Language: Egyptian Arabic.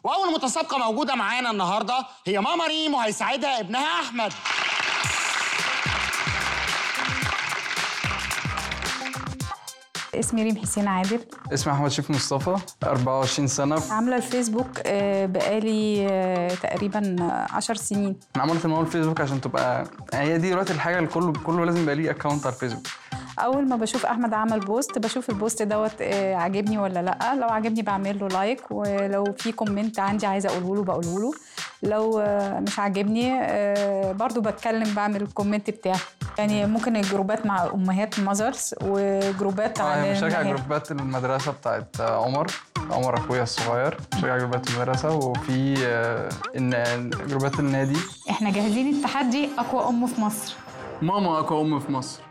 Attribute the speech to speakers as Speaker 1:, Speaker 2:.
Speaker 1: واول متسابقه موجوده معانا النهارده هي ماما ريم وهيساعدها ابنها احمد
Speaker 2: اسمي ريم حسين عادل
Speaker 3: اسمي احمد شريف مصطفى 24 سنه
Speaker 2: عامله الفيسبوك آه، بقالي آه، تقريبا آه، عشر سنين
Speaker 3: انا عملت الموضوع الفيسبوك عشان تبقى هي دي دلوقتي الحاجه اللي كله كله لازم يبقى ليه اكونت على الفيسبوك
Speaker 2: اول ما بشوف احمد عمل بوست بشوف البوست دوت آه، عاجبني ولا لا لو عاجبني بعمل له لايك ولو في كومنت عندي عايزه اقوله له بقوله له لو آه، مش عاجبني آه، برضو بتكلم بعمل الكومنت بتاعي يعني ممكن الجروبات مع امهات ماذرز وجروبات
Speaker 3: اه
Speaker 2: على
Speaker 3: هي بشجع
Speaker 2: النهاية.
Speaker 3: جروبات المدرسه بتاعت عمر عمر اخويا الصغير بشجع جروبات المدرسه وفي آه، إن جروبات النادي
Speaker 4: احنا جاهزين التحدي اقوى ام في مصر
Speaker 3: ماما اقوى ام في مصر